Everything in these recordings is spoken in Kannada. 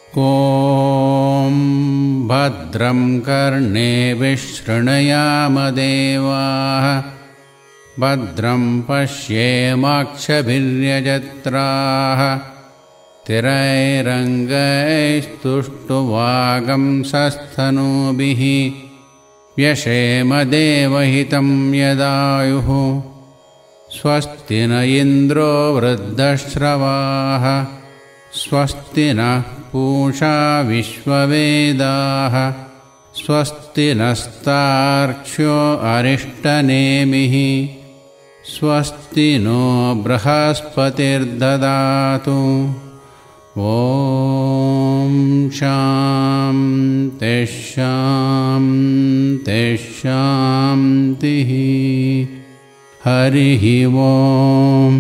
ॐ भद्रं कर्णे विशृणयामदेवाः भद्रं पश्येमाक्षभिर्यजत्राः तिरैरङ्गैस्तुष्टुवागंसस्तनूभिः व्यशेमदेवहितं यदायुः स्वस्ति न इन्द्रो वृद्धश्रवाः स्वस्ति नः पूषा विश्ववेदाः स्वस्ति नस्तार्क्ष्यो अरिष्टनेमिः स्वस्ति नो बृहस्पतिर्ददातु ॐ शां तेषां तेषान्तिः ಹರಿ ಓಂ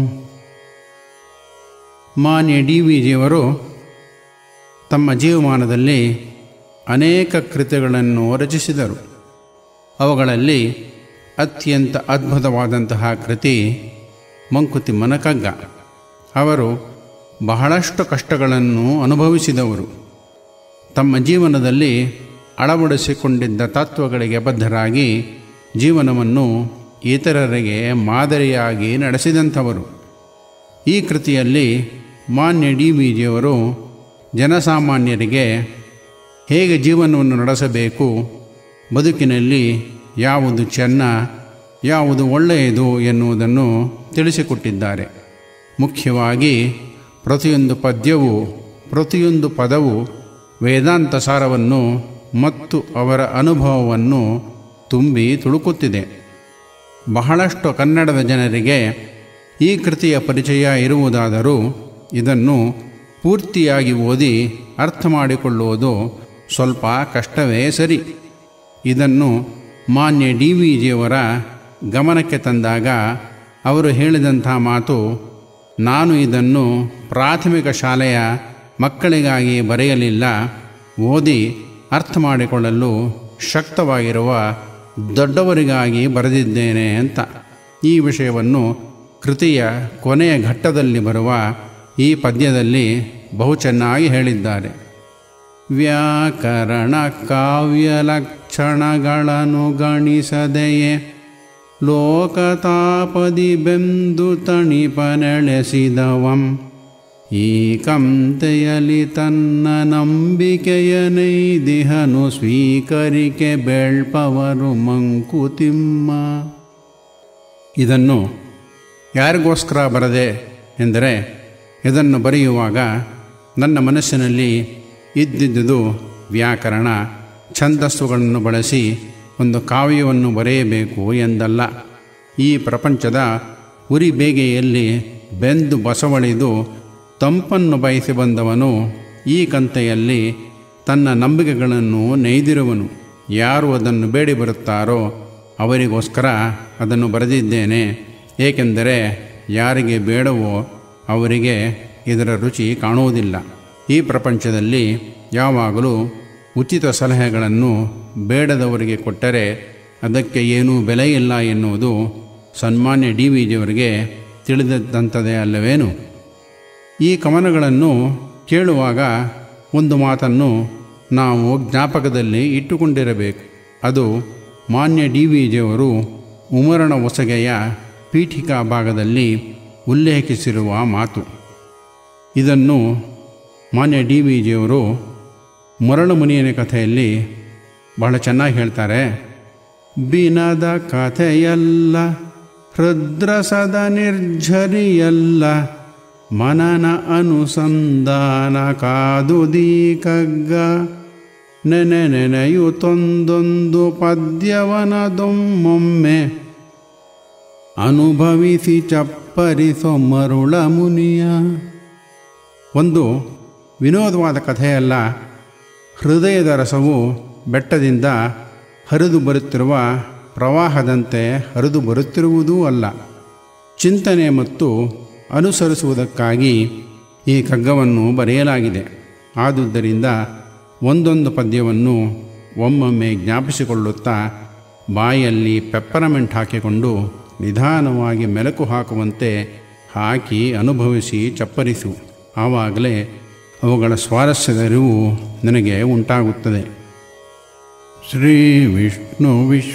ಮಾನ್ಯ ಡಿ ವಿ ಜಿಯವರು ತಮ್ಮ ಜೀವಮಾನದಲ್ಲಿ ಅನೇಕ ಕೃತಿಗಳನ್ನು ರಚಿಸಿದರು ಅವುಗಳಲ್ಲಿ ಅತ್ಯಂತ ಅದ್ಭುತವಾದಂತಹ ಕೃತಿ ಮಂಕುತಿಮ್ಮನ ಕಗ್ಗ ಅವರು ಬಹಳಷ್ಟು ಕಷ್ಟಗಳನ್ನು ಅನುಭವಿಸಿದವರು ತಮ್ಮ ಜೀವನದಲ್ಲಿ ಅಳವಡಿಸಿಕೊಂಡಿದ್ದ ತತ್ವಗಳಿಗೆ ಬದ್ಧರಾಗಿ ಜೀವನವನ್ನು ಇತರರಿಗೆ ಮಾದರಿಯಾಗಿ ನಡೆಸಿದಂಥವರು ಈ ಕೃತಿಯಲ್ಲಿ ಮಾನ್ಯ ಡಿ ವಿ ಜಿಯವರು ಜನಸಾಮಾನ್ಯರಿಗೆ ಹೇಗೆ ಜೀವನವನ್ನು ನಡೆಸಬೇಕು ಬದುಕಿನಲ್ಲಿ ಯಾವುದು ಚೆನ್ನ ಯಾವುದು ಒಳ್ಳೆಯದು ಎನ್ನುವುದನ್ನು ತಿಳಿಸಿಕೊಟ್ಟಿದ್ದಾರೆ ಮುಖ್ಯವಾಗಿ ಪ್ರತಿಯೊಂದು ಪದ್ಯವು ಪ್ರತಿಯೊಂದು ಪದವು ವೇದಾಂತ ಸಾರವನ್ನು ಮತ್ತು ಅವರ ಅನುಭವವನ್ನು ತುಂಬಿ ತುಳುಕುತ್ತಿದೆ ಬಹಳಷ್ಟು ಕನ್ನಡದ ಜನರಿಗೆ ಈ ಕೃತಿಯ ಪರಿಚಯ ಇರುವುದಾದರೂ ಇದನ್ನು ಪೂರ್ತಿಯಾಗಿ ಓದಿ ಅರ್ಥ ಮಾಡಿಕೊಳ್ಳುವುದು ಸ್ವಲ್ಪ ಕಷ್ಟವೇ ಸರಿ ಇದನ್ನು ಮಾನ್ಯ ಡಿ ವಿ ಜಿಯವರ ಗಮನಕ್ಕೆ ತಂದಾಗ ಅವರು ಹೇಳಿದಂಥ ಮಾತು ನಾನು ಇದನ್ನು ಪ್ರಾಥಮಿಕ ಶಾಲೆಯ ಮಕ್ಕಳಿಗಾಗಿ ಬರೆಯಲಿಲ್ಲ ಓದಿ ಅರ್ಥ ಮಾಡಿಕೊಳ್ಳಲು ಶಕ್ತವಾಗಿರುವ ದೊಡ್ಡವರಿಗಾಗಿ ಬರೆದಿದ್ದೇನೆ ಅಂತ ಈ ವಿಷಯವನ್ನು ಕೃತಿಯ ಕೊನೆಯ ಘಟ್ಟದಲ್ಲಿ ಬರುವ ಈ ಪದ್ಯದಲ್ಲಿ ಬಹು ಚೆನ್ನಾಗಿ ಹೇಳಿದ್ದಾರೆ ವ್ಯಾಕರಣ ಕಾವ್ಯ ಲಕ್ಷಣಗಳನ್ನು ಗಣಿಸದೆಯೇ ಲೋಕತಾಪದಿ ಬೆಂದು ತಣಿಪನೆಳೆಸಿದವಂ ಈ ಕಂತೆಯಲಿ ತನ್ನ ನಂಬಿಕೆಯ ನೈದಿಹನು ಸ್ವೀಕರಿಕೆ ಬೆಳ್ಪವರು ಮಂಕುತಿಮ್ಮ ಇದನ್ನು ಯಾರಿಗೋಸ್ಕರ ಬರದೆ ಎಂದರೆ ಇದನ್ನು ಬರೆಯುವಾಗ ನನ್ನ ಮನಸ್ಸಿನಲ್ಲಿ ಇದ್ದಿದ್ದುದು ವ್ಯಾಕರಣ ಛಂದಸ್ಸುಗಳನ್ನು ಬಳಸಿ ಒಂದು ಕಾವ್ಯವನ್ನು ಬರೆಯಬೇಕು ಎಂದಲ್ಲ ಈ ಪ್ರಪಂಚದ ಉರಿ ಬೇಗೆಯಲ್ಲಿ ಬೆಂದು ಬಸವಳಿದು ತಂಪನ್ನು ಬಯಸಿ ಬಂದವನು ಈ ಕಂತೆಯಲ್ಲಿ ತನ್ನ ನಂಬಿಕೆಗಳನ್ನು ನೈದಿರುವನು ಯಾರು ಅದನ್ನು ಬೇಡಿ ಬರುತ್ತಾರೋ ಅವರಿಗೋಸ್ಕರ ಅದನ್ನು ಬರೆದಿದ್ದೇನೆ ಏಕೆಂದರೆ ಯಾರಿಗೆ ಬೇಡವೋ ಅವರಿಗೆ ಇದರ ರುಚಿ ಕಾಣುವುದಿಲ್ಲ ಈ ಪ್ರಪಂಚದಲ್ಲಿ ಯಾವಾಗಲೂ ಉಚಿತ ಸಲಹೆಗಳನ್ನು ಬೇಡದವರಿಗೆ ಕೊಟ್ಟರೆ ಅದಕ್ಕೆ ಏನೂ ಬೆಲೆ ಇಲ್ಲ ಎನ್ನುವುದು ಸನ್ಮಾನ್ಯ ಡಿ ವಿ ಜಿಯವರಿಗೆ ತಿಳಿದಂಥದ್ದೇ ಅಲ್ಲವೇನು ಈ ಕವನಗಳನ್ನು ಕೇಳುವಾಗ ಒಂದು ಮಾತನ್ನು ನಾವು ಜ್ಞಾಪಕದಲ್ಲಿ ಇಟ್ಟುಕೊಂಡಿರಬೇಕು ಅದು ಮಾನ್ಯ ಡಿ ವಿ ಜಿಯವರು ಉಮರಣ ಒಸಗೆಯ ಪೀಠಿಕಾ ಭಾಗದಲ್ಲಿ ಉಲ್ಲೇಖಿಸಿರುವ ಮಾತು ಇದನ್ನು ಮಾನ್ಯ ಡಿ ವಿ ಜಿಯವರು ಮರಳು ಮುನಿಯನ ಕಥೆಯಲ್ಲಿ ಬಹಳ ಚೆನ್ನಾಗಿ ಹೇಳ್ತಾರೆ ಬಿನದ ಕಥೆಯಲ್ಲ ಹೃದ್ರಸದ ನಿರ್ಝರಿಯಲ್ಲ ಮನನ ಅನುಸಂಧಾನ ಕಾದುದೀ ಕಗ್ಗ ನೆನೆ ನೆನೆಯುತ್ತೊಂದೊಂದು ಪದ್ಯವನದೊಮ್ಮೊಮ್ಮೆ ಅನುಭವಿಸಿ ಚಪ್ಪರಿಸೋ ಮರುಳ ಮುನಿಯ ಒಂದು ವಿನೋದವಾದ ಕಥೆಯಲ್ಲ ಹೃದಯದ ರಸವು ಬೆಟ್ಟದಿಂದ ಹರಿದು ಬರುತ್ತಿರುವ ಪ್ರವಾಹದಂತೆ ಹರಿದು ಬರುತ್ತಿರುವುದೂ ಅಲ್ಲ ಚಿಂತನೆ ಮತ್ತು ಅನುಸರಿಸುವುದಕ್ಕಾಗಿ ಈ ಕಗ್ಗವನ್ನು ಬರೆಯಲಾಗಿದೆ ಆದುದರಿಂದ ಒಂದೊಂದು ಪದ್ಯವನ್ನು ಒಮ್ಮೊಮ್ಮೆ ಜ್ಞಾಪಿಸಿಕೊಳ್ಳುತ್ತಾ ಬಾಯಲ್ಲಿ ಪೆಪ್ಪರಮೆಂಟ್ ಹಾಕಿಕೊಂಡು ನಿಧಾನವಾಗಿ ಮೆಲುಕು ಹಾಕುವಂತೆ ಹಾಕಿ ಅನುಭವಿಸಿ ಚಪ್ಪರಿಸು ಆವಾಗಲೇ ಅವುಗಳ ಸ್ವಾರಸ್ಯದ ಅರಿವು ನನಗೆ ಉಂಟಾಗುತ್ತದೆ ಶ್ರೀ ವಿಷ್ಣು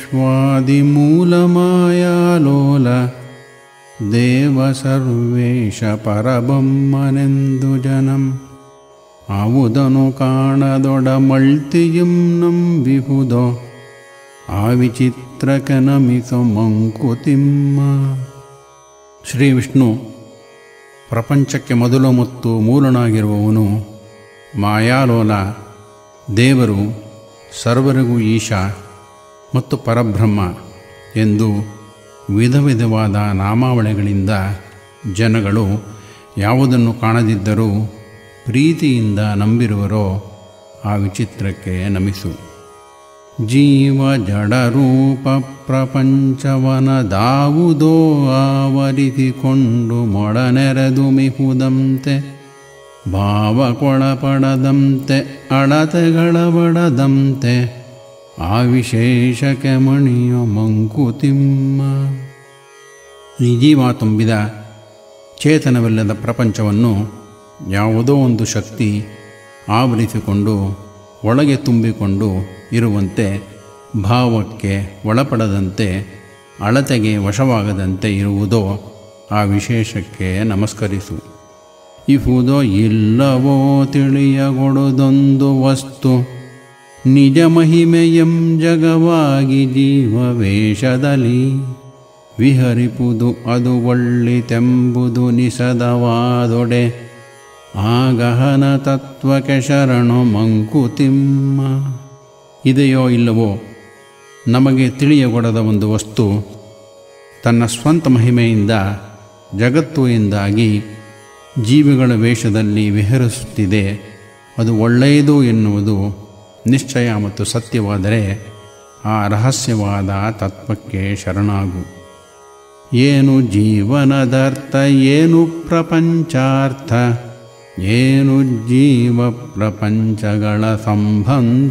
ವಿಶ್ವಾದಿಮೂಲಮಾಯಾಲೋಲ ದೇವ ಸರ್ವೇಶ ಪರಬೊಮ್ಮನೆಂದು ಜನಂ ಆವುದನು ಕಾಣದೊಡ ಮಳ್ತಿಯಂ ನಂಬಿಹುದೋ ಆ ವಿಚಿತ್ರಕ್ಕೆ ನಮಿಸೋ ಮಂಕುತಿಮ್ಮ ಶ್ರೀ ವಿಷ್ಣು ಪ್ರಪಂಚಕ್ಕೆ ಮೊದಲು ಮತ್ತು ಮೂಲನಾಗಿರುವವನು ಮಾಯಾಲೋಲ ದೇವರು ಸರ್ವರಿಗೂ ಈಶ ಮತ್ತು ಪರಬ್ರಹ್ಮ ಎಂದು ವಿಧ ವಿಧವಾದ ನಾಮಾವಳಿಗಳಿಂದ ಜನಗಳು ಯಾವುದನ್ನು ಕಾಣದಿದ್ದರೂ ಪ್ರೀತಿಯಿಂದ ನಂಬಿರುವರೋ ಆ ವಿಚಿತ್ರಕ್ಕೆ ನಮಿಸು ಜೀವ ಜಡರೂಪ ಪ್ರಪಂಚವನದಾವುದೋ ಆವರಿಸಿಕೊಂಡು ಮೊಡನೆರೆದು ಮಿಹುದಂತೆ ಭಾವಕೊಳಪಡದಂತೆ ಅಳತೆಗಳ ಬಡದಂತೆ ಆ ವಿಶೇಷಕ್ಕೆ ಮಣಿಯೋ ಮಂಕುತಿಮ್ಮ ಈ ಜೀವ ತುಂಬಿದ ಚೇತನವಿಲ್ಲದ ಪ್ರಪಂಚವನ್ನು ಯಾವುದೋ ಒಂದು ಶಕ್ತಿ ಆವರಿಸಿಕೊಂಡು ಒಳಗೆ ತುಂಬಿಕೊಂಡು ಇರುವಂತೆ ಭಾವಕ್ಕೆ ಒಳಪಡದಂತೆ ಅಳತೆಗೆ ವಶವಾಗದಂತೆ ಇರುವುದೋ ಆ ವಿಶೇಷಕ್ಕೆ ನಮಸ್ಕರಿಸು ಇಹುದೋ ಇಲ್ಲವೋ ತಿಳಿಯಗೊಡುದೊಂದು ವಸ್ತು ನಿಜ ಮಹಿಮೆಯಂ ಜಗವಾಗಿ ಜೀವವೇಷದಲ್ಲಿ ವಿಹರಿಪುದು ಅದು ಒಳ್ಳಿತೆಂಬುದು ನಿಸದವಾದೊಡೆ ಆ ಗಹನ ತತ್ವಕ್ಕೆ ಶರಣು ಮಂಕುತಿಮ್ಮ ಇದೆಯೋ ಇಲ್ಲವೋ ನಮಗೆ ತಿಳಿಯಗೊಡದ ಒಂದು ವಸ್ತು ತನ್ನ ಸ್ವಂತ ಮಹಿಮೆಯಿಂದ ಜಗತ್ತು ಎಂದಾಗಿ ಜೀವಿಗಳ ವೇಷದಲ್ಲಿ ವಿಹರಿಸುತ್ತಿದೆ ಅದು ಒಳ್ಳೆಯದು ಎನ್ನುವುದು ನಿಶ್ಚಯ ಮತ್ತು ಸತ್ಯವಾದರೆ ಆ ರಹಸ್ಯವಾದ ತತ್ವಕ್ಕೆ ಶರಣಾಗು ಏನು ಜೀವನದರ್ಥ ಏನು ಪ್ರಪಂಚಾರ್ಥ ಏನು ಜೀವ ಪ್ರಪಂಚಗಳ ಸಂಬಂಧ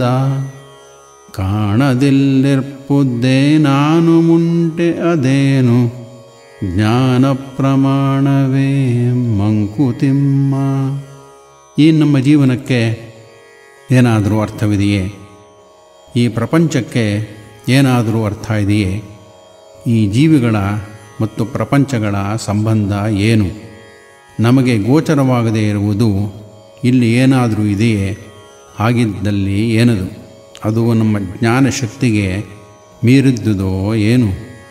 ಕಾಣದಿಲ್ಲಿರ್ಪುದ್ದೇ ನಾನು ಮುಂಟೆ ಅದೇನು ಜ್ಞಾನ ಪ್ರಮಾಣವೇ ಮಂಕುತಿಮ್ಮ ಈ ನಮ್ಮ ಜೀವನಕ್ಕೆ ಏನಾದರೂ ಅರ್ಥವಿದೆಯೇ ಈ ಪ್ರಪಂಚಕ್ಕೆ ಏನಾದರೂ ಅರ್ಥ ಇದೆಯೇ ಈ ಜೀವಿಗಳ ಮತ್ತು ಪ್ರಪಂಚಗಳ ಸಂಬಂಧ ಏನು ನಮಗೆ ಗೋಚರವಾಗದೇ ಇರುವುದು ಇಲ್ಲಿ ಏನಾದರೂ ಇದೆಯೇ ಹಾಗಿದ್ದಲ್ಲಿ ಏನದು ಅದು ನಮ್ಮ ಜ್ಞಾನ ಶಕ್ತಿಗೆ ಮೀರಿದ್ದುದೋ ಏನು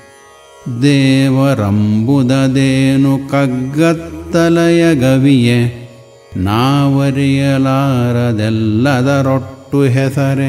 ದೇವರಂಬುದದೇನು ಕಗ್ಗತ್ತಲಯ ಗವಿಯೇ ನಾವರಿಯಲಾರದೆಲ್ಲದರೊಟ್ಟು ಹೆಸರೆ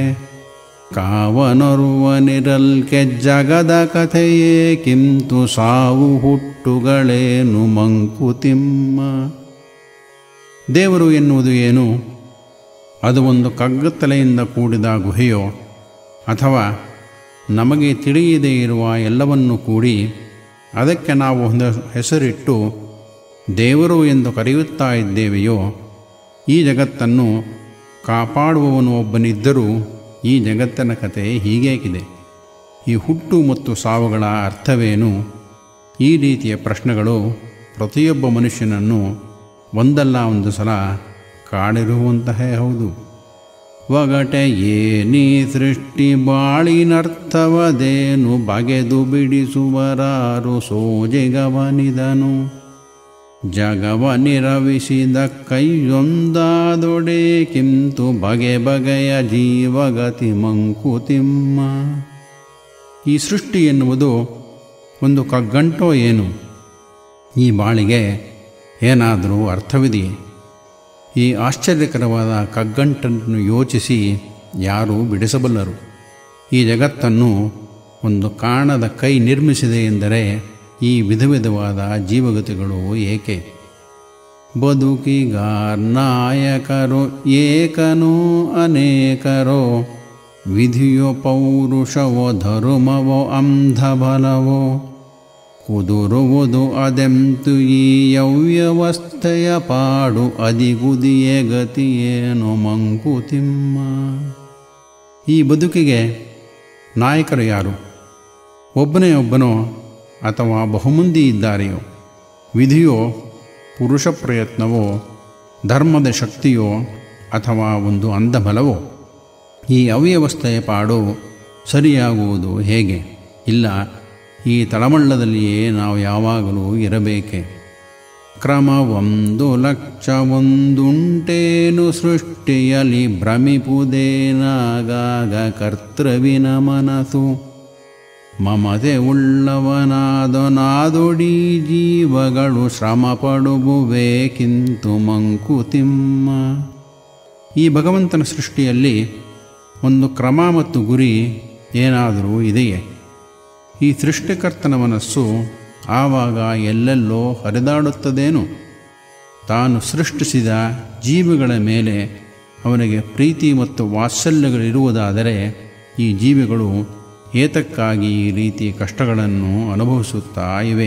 ಕಾವನೊರುವನಿರಲ್ಕೆ ಜಗದ ಕಥೆಯೇ ಕಿಂತು ಸಾವು ಹುಟ್ಟುಗಳೇನು ಮಂಕುತಿಮ್ಮ ದೇವರು ಎನ್ನುವುದು ಏನು ಅದು ಒಂದು ಕಗ್ಗತ್ತಲೆಯಿಂದ ಕೂಡಿದ ಗುಹೆಯೋ ಅಥವಾ ನಮಗೆ ತಿಳಿಯದೇ ಇರುವ ಎಲ್ಲವನ್ನೂ ಕೂಡಿ ಅದಕ್ಕೆ ನಾವು ಒಂದು ಹೆಸರಿಟ್ಟು ದೇವರು ಎಂದು ಕರೆಯುತ್ತಾ ಇದ್ದೇವೆಯೋ ಈ ಜಗತ್ತನ್ನು ಕಾಪಾಡುವವನು ಒಬ್ಬನಿದ್ದರೂ ಈ ಜಗತ್ತಿನ ಕತೆ ಹೀಗೇಕಿದೆ ಈ ಹುಟ್ಟು ಮತ್ತು ಸಾವುಗಳ ಅರ್ಥವೇನು ಈ ರೀತಿಯ ಪ್ರಶ್ನೆಗಳು ಪ್ರತಿಯೊಬ್ಬ ಮನುಷ್ಯನನ್ನು ಒಂದಲ್ಲ ಒಂದು ಸಲ ಕಾಡಿರುವಂತಹ ಹೌದು ಒಗಟೆ ಏನೀ ಸೃಷ್ಟಿ ಬಾಳಿನರ್ಥವದೇನು ಬಗೆದು ಬಿಡಿಸುವರಾರು ಸೋಜೆಗವನಿದನು ಜಗವ ನಿರವಿಸಿದ ಕೈಯೊಂದಾದೊಡೆ ಕಿಂತು ಬಗೆ ಬಗೆಯ ಜೀವಗತಿ ಮಂಕುತಿಮ್ಮ ಈ ಸೃಷ್ಟಿ ಎನ್ನುವುದು ಒಂದು ಕಗ್ಗಂಟೋ ಏನು ಈ ಬಾಳಿಗೆ ಏನಾದರೂ ಅರ್ಥವಿದೆಯೇ ಈ ಆಶ್ಚರ್ಯಕರವಾದ ಕಗ್ಗಂಟನ್ನು ಯೋಚಿಸಿ ಯಾರೂ ಬಿಡಿಸಬಲ್ಲರು ಈ ಜಗತ್ತನ್ನು ಒಂದು ಕಾಣದ ಕೈ ನಿರ್ಮಿಸಿದೆ ಎಂದರೆ ಈ ವಿಧ ವಿಧವಾದ ಜೀವಗತಿಗಳು ಏಕೆ ಬದುಕಿಗಾರ್ನಾಯಕರು ಏಕನೋ ಅನೇಕರೋ ವಿಧಿಯೋ ಪೌರುಷವೋ ಧರ್ಮವೋ ಅಂಧಬಲವೋ ಕುದುರುವುದು ಅದೆಂತು ಈ ಯವ್ಯವಸ್ಥೆಯ ಪಾಡು ಅದಿಗುದಿಯೇ ಗತಿಯೇನು ಮಂಕುತಿಮ್ಮ ಈ ಬದುಕಿಗೆ ನಾಯಕರು ಯಾರು ಒಬ್ಬನೇ ಒಬ್ಬನೋ ಅಥವಾ ಬಹುಮಂದಿ ಇದ್ದಾರೆಯೋ ವಿಧಿಯೋ ಪುರುಷ ಪ್ರಯತ್ನವೋ ಧರ್ಮದ ಶಕ್ತಿಯೋ ಅಥವಾ ಒಂದು ಅಂಧಬಲವೋ ಈ ಅವ್ಯವಸ್ಥೆಯ ಪಾಡು ಸರಿಯಾಗುವುದು ಹೇಗೆ ಇಲ್ಲ ಈ ತಳಮಳ್ಳದಲ್ಲಿಯೇ ನಾವು ಯಾವಾಗಲೂ ಇರಬೇಕೆ ಕ್ರಮವೊಂದು ಲಕ್ಷ ಒಂದುಂಟೇನು ಸೃಷ್ಟಿಯಲಿ ಭ್ರಮಿಪುದೇನಾಗಾಗ ಕರ್ತೃವಿನ ಮನಸ್ಸು ಮಮತೆ ಉಳ್ಳವನಾದನಾದೊಡಿ ಜೀವಗಳು ಶ್ರಮ ಪಡುವುಬೇಕಿಂತು ಮಂಕುತಿಮ್ಮ ಈ ಭಗವಂತನ ಸೃಷ್ಟಿಯಲ್ಲಿ ಒಂದು ಕ್ರಮ ಮತ್ತು ಗುರಿ ಏನಾದರೂ ಇದೆಯೇ ಈ ಸೃಷ್ಟಿಕರ್ತನ ಮನಸ್ಸು ಆವಾಗ ಎಲ್ಲೆಲ್ಲೋ ಹರಿದಾಡುತ್ತದೇನು ತಾನು ಸೃಷ್ಟಿಸಿದ ಜೀವಿಗಳ ಮೇಲೆ ಅವನಿಗೆ ಪ್ರೀತಿ ಮತ್ತು ವಾತ್ಸಲ್ಯಗಳಿರುವುದಾದರೆ ಈ ಜೀವಿಗಳು ಏತಕ್ಕಾಗಿ ಈ ರೀತಿ ಕಷ್ಟಗಳನ್ನು ಅನುಭವಿಸುತ್ತಾ ಇವೆ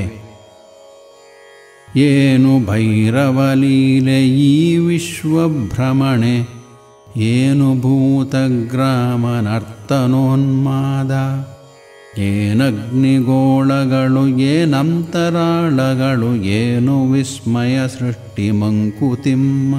ಏನು ಭೈರವಲೀಲೆ ಈ ವಿಶ್ವಭ್ರಮಣೆ ಏನು ಭೂತಗ್ರಾಮನರ್ತನೋನ್ಮಾದ ಏನಗ್ನಿಗೋಳಗಳು ಏನಂತರಾಳಗಳು ಏನು ವಿಸ್ಮಯ ಸೃಷ್ಟಿ ಮಂಕುತಿಮ್ಮ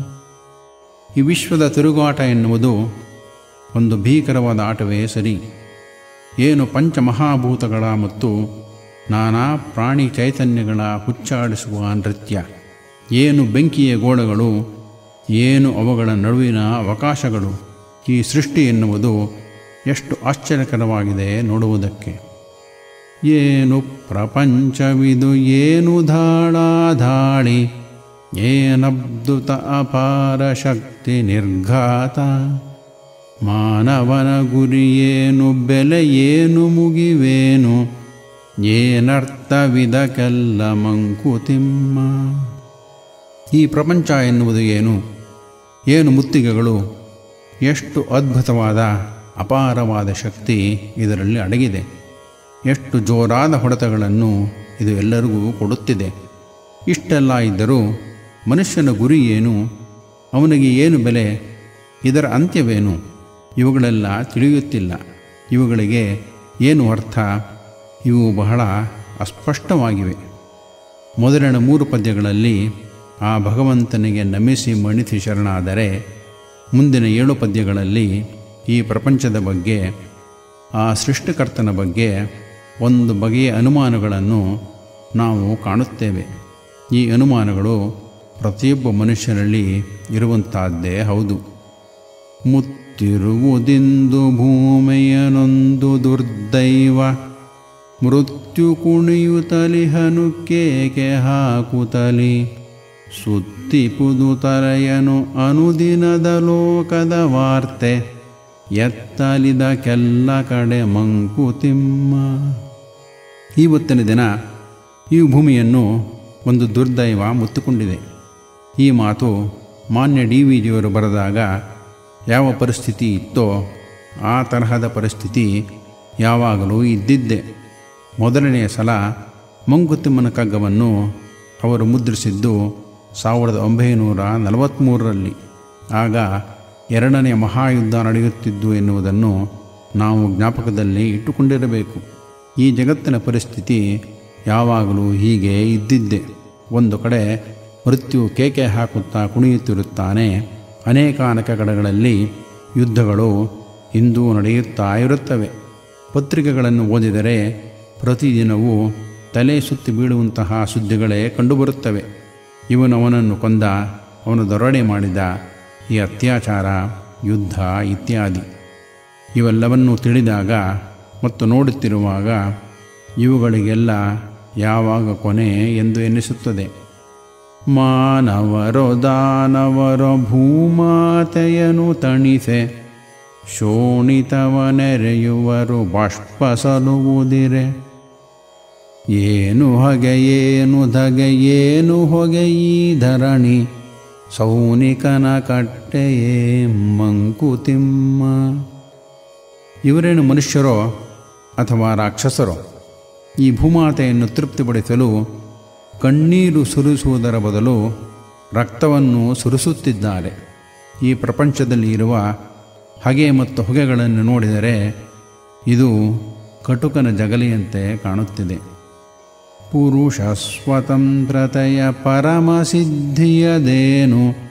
ಈ ವಿಶ್ವದ ತಿರುಗಾಟ ಎನ್ನುವುದು ಒಂದು ಭೀಕರವಾದ ಆಟವೇ ಸರಿ ಏನು ಪಂಚಮಹಾಭೂತಗಳ ಮತ್ತು ನಾನಾ ಪ್ರಾಣಿ ಚೈತನ್ಯಗಳ ಹುಚ್ಚಾಡಿಸುವ ನೃತ್ಯ ಏನು ಬೆಂಕಿಯ ಗೋಳಗಳು ಏನು ಅವುಗಳ ನಡುವಿನ ಅವಕಾಶಗಳು ಈ ಸೃಷ್ಟಿ ಎನ್ನುವುದು ಎಷ್ಟು ಆಶ್ಚರ್ಯಕರವಾಗಿದೆ ನೋಡುವುದಕ್ಕೆ ಏನು ಪ್ರಪಂಚವಿದು ಏನು ಧಾಳಾಧಾಳಿ ಏನಬ್ದುತ ಅಪಾರ ಶಕ್ತಿ ನಿರ್ಘಾತ ಮಾನವನ ಗುರಿಯೇನು ಬೆಲೆ ಏನು ಮುಗಿವೇನು ಏನರ್ಥವಿದಕ್ಕೆಲ್ಲ ಮಂಕುತಿಮ್ಮ ಈ ಪ್ರಪಂಚ ಎನ್ನುವುದು ಏನು ಏನು ಮುತ್ತಿಗೆಗಳು ಎಷ್ಟು ಅದ್ಭುತವಾದ ಅಪಾರವಾದ ಶಕ್ತಿ ಇದರಲ್ಲಿ ಅಡಗಿದೆ ಎಷ್ಟು ಜೋರಾದ ಹೊಡೆತಗಳನ್ನು ಇದು ಎಲ್ಲರಿಗೂ ಕೊಡುತ್ತಿದೆ ಇಷ್ಟೆಲ್ಲ ಇದ್ದರೂ ಮನುಷ್ಯನ ಗುರಿ ಏನು ಅವನಿಗೆ ಏನು ಬೆಲೆ ಇದರ ಅಂತ್ಯವೇನು ಇವುಗಳೆಲ್ಲ ತಿಳಿಯುತ್ತಿಲ್ಲ ಇವುಗಳಿಗೆ ಏನು ಅರ್ಥ ಇವು ಬಹಳ ಅಸ್ಪಷ್ಟವಾಗಿವೆ ಮೊದಲಿನ ಮೂರು ಪದ್ಯಗಳಲ್ಲಿ ಆ ಭಗವಂತನಿಗೆ ನಮಿಸಿ ಮಣಿಸಿ ಶರಣಾದರೆ ಮುಂದಿನ ಏಳು ಪದ್ಯಗಳಲ್ಲಿ ಈ ಪ್ರಪಂಚದ ಬಗ್ಗೆ ಆ ಸೃಷ್ಟಿಕರ್ತನ ಬಗ್ಗೆ ಒಂದು ಬಗೆಯ ಅನುಮಾನಗಳನ್ನು ನಾವು ಕಾಣುತ್ತೇವೆ ಈ ಅನುಮಾನಗಳು ಪ್ರತಿಯೊಬ್ಬ ಮನುಷ್ಯನಲ್ಲಿ ಇರುವಂತಹದ್ದೇ ಹೌದು ಮುತ್ತಿರುವುದಿಂದು ಭೂಮಿಯನೊಂದು ದುರ್ದೈವ ಮೃತ್ಯು ಕುಣಿಯುತ್ತಲಿಹನು ಕೇಕೆ ಹಾಕುತ್ತಲಿ ಸುತ್ತಿಪುದು ತಲೆಯನು ಅನುದಿನದ ಲೋಕದ ವಾರ್ತೆ ಎತ್ತಲಿದ ಕೆಲ್ಲ ಕಡೆ ಮಂಕುತಿಮ್ಮ ಇವತ್ತಿನ ದಿನ ಈ ಭೂಮಿಯನ್ನು ಒಂದು ದುರ್ದೈವ ಮುತ್ತುಕೊಂಡಿದೆ ಈ ಮಾತು ಮಾನ್ಯ ಡಿ ವಿ ಜಿಯವರು ಬರೆದಾಗ ಯಾವ ಪರಿಸ್ಥಿತಿ ಇತ್ತೋ ಆ ತರಹದ ಪರಿಸ್ಥಿತಿ ಯಾವಾಗಲೂ ಇದ್ದಿದ್ದೆ ಮೊದಲನೆಯ ಸಲ ಮಂಕುತಿಮ್ಮನ ಕಗ್ಗವನ್ನು ಅವರು ಮುದ್ರಿಸಿದ್ದು ಸಾವಿರದ ಒಂಬೈನೂರ ನಲವತ್ತ್ಮೂರರಲ್ಲಿ ಆಗ ಎರಡನೇ ಮಹಾಯುದ್ಧ ನಡೆಯುತ್ತಿದ್ದು ಎನ್ನುವುದನ್ನು ನಾವು ಜ್ಞಾಪಕದಲ್ಲಿ ಇಟ್ಟುಕೊಂಡಿರಬೇಕು ಈ ಜಗತ್ತಿನ ಪರಿಸ್ಥಿತಿ ಯಾವಾಗಲೂ ಹೀಗೆ ಇದ್ದಿದ್ದೆ ಒಂದು ಕಡೆ ಮೃತ್ಯು ಕೇಕೆ ಹಾಕುತ್ತಾ ಕುಣಿಯುತ್ತಿರುತ್ತಾನೆ ಅನೇಕಾನೇಕ ಕಡೆಗಳಲ್ಲಿ ಯುದ್ಧಗಳು ಇಂದು ನಡೆಯುತ್ತಾ ಇರುತ್ತವೆ ಪತ್ರಿಕೆಗಳನ್ನು ಓದಿದರೆ ಪ್ರತಿದಿನವೂ ತಲೆ ಸುತ್ತಿ ಬೀಳುವಂತಹ ಸುದ್ದಿಗಳೇ ಕಂಡುಬರುತ್ತವೆ ಇವನು ಅವನನ್ನು ಕೊಂದ ಅವನು ದರೋಡೆ ಮಾಡಿದ ಈ ಅತ್ಯಾಚಾರ ಯುದ್ಧ ಇತ್ಯಾದಿ ಇವೆಲ್ಲವನ್ನೂ ತಿಳಿದಾಗ ಮತ್ತು ನೋಡುತ್ತಿರುವಾಗ ಇವುಗಳಿಗೆಲ್ಲ ಯಾವಾಗ ಕೊನೆ ಎಂದು ಎನ್ನಿಸುತ್ತದೆ ಮಾನವರೋ ದಾನವರೋ ಭೂಮಾತೆಯನು ತಣಿಸೆ ಶೋಣಿತವನೆರೆಯುವರು ಬಾಷ್ಪಸಲುವುದಿರೆ ಏನು ಹೊಗೆ ಏನು ಧಗೆ ಏನು ಹೊಗೆ ಈ ಧರಣಿ ಸೌನಿಕನ ಕಟ್ಟೆಯೇ ಮಂಕುತಿಮ್ಮ ಇವರೇನು ಮನುಷ್ಯರೋ ಅಥವಾ ರಾಕ್ಷಸರೋ ಈ ಭೂಮಾತೆಯನ್ನು ತೃಪ್ತಿಪಡಿಸಲು ಕಣ್ಣೀರು ಸುರಿಸುವುದರ ಬದಲು ರಕ್ತವನ್ನು ಸುರಿಸುತ್ತಿದ್ದಾರೆ ಈ ಪ್ರಪಂಚದಲ್ಲಿ ಇರುವ ಹಗೆ ಮತ್ತು ಹೊಗೆಗಳನ್ನು ನೋಡಿದರೆ ಇದು ಕಟುಕನ ಜಗಲಿಯಂತೆ ಕಾಣುತ್ತಿದೆ ಪುರುಷ ಸ್ವತಂತ್ರತೆಯ ಪರಮಸಿದ್ಧಿಯದೇನು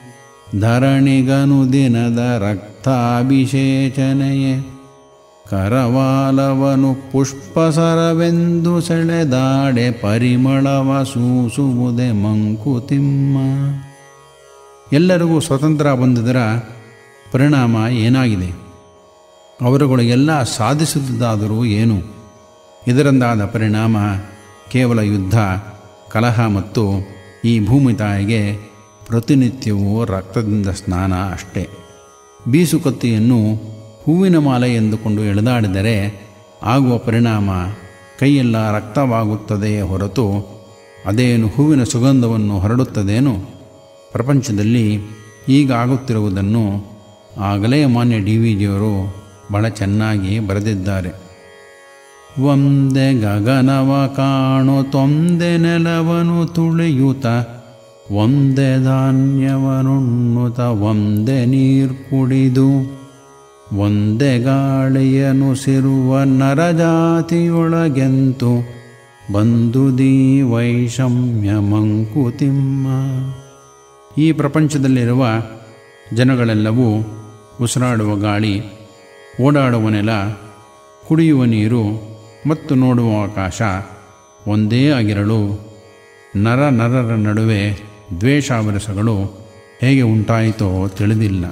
ಧರಣಿಗನು ದಿನದ ರಕ್ತಾಭಿಷೇಚನೆಯೇ ಕರವಾಲವನು ಪುಷ್ಪಸರವೆಂದು ಸೆಳೆದಾಡೆ ಪರಿಮಳವ ಸೂಸುವುದೇ ಮಂಕುತಿಮ್ಮ ಎಲ್ಲರಿಗೂ ಸ್ವತಂತ್ರ ಬಂದುದರ ಪರಿಣಾಮ ಏನಾಗಿದೆ ಅವರುಗಳಿಗೆಲ್ಲ ಸಾಧಿಸುವುದಾದರೂ ಏನು ಇದರಿಂದಾದ ಪರಿಣಾಮ ಕೇವಲ ಯುದ್ಧ ಕಲಹ ಮತ್ತು ಈ ಭೂಮಿ ತಾಯಿಗೆ ಪ್ರತಿನಿತ್ಯವೂ ರಕ್ತದಿಂದ ಸ್ನಾನ ಅಷ್ಟೇ ಬೀಸುಕತ್ತಿಯನ್ನು ಹೂವಿನ ಮಾಲೆ ಎಂದುಕೊಂಡು ಎಳೆದಾಡಿದರೆ ಆಗುವ ಪರಿಣಾಮ ಕೈಯೆಲ್ಲ ರಕ್ತವಾಗುತ್ತದೆಯೇ ಹೊರತು ಅದೇನು ಹೂವಿನ ಸುಗಂಧವನ್ನು ಹರಡುತ್ತದೇನು ಪ್ರಪಂಚದಲ್ಲಿ ಈಗ ಆಗುತ್ತಿರುವುದನ್ನು ಆಗಲೇ ಮಾನ್ಯ ಡಿ ವಿ ಜಿಯವರು ಬಹಳ ಚೆನ್ನಾಗಿ ಬರೆದಿದ್ದಾರೆ ಒಂದೆ ಗಗನವ ಕಾಣು ತೊಂದೆ ನೆಲವನು ತುಳಿಯುತ ಒಂದೆ ಧಾನ್ಯವನುಣ್ಣುತ ಒಂದೆ ನೀರು ಕುಡಿದು ಒಂದೆ ಗಾಳಿಯನು ಸಿರುವ ನರಜಾತಿಯೊಳಗೆಂತು ಬಂದುದೀ ವೈಷಮ್ಯ ಮಂಕುತಿಮ್ಮ ಈ ಪ್ರಪಂಚದಲ್ಲಿರುವ ಜನಗಳೆಲ್ಲವೂ ಉಸಿರಾಡುವ ಗಾಳಿ ಓಡಾಡುವ ನೆಲ ಕುಡಿಯುವ ನೀರು ಮತ್ತು ನೋಡುವ ಆಕಾಶ ಒಂದೇ ಆಗಿರಲು ನರ ನರರ ನಡುವೆ ದ್ವೇಷಾವರಸಗಳು ಹೇಗೆ ಉಂಟಾಯಿತೋ ತಿಳಿದಿಲ್ಲ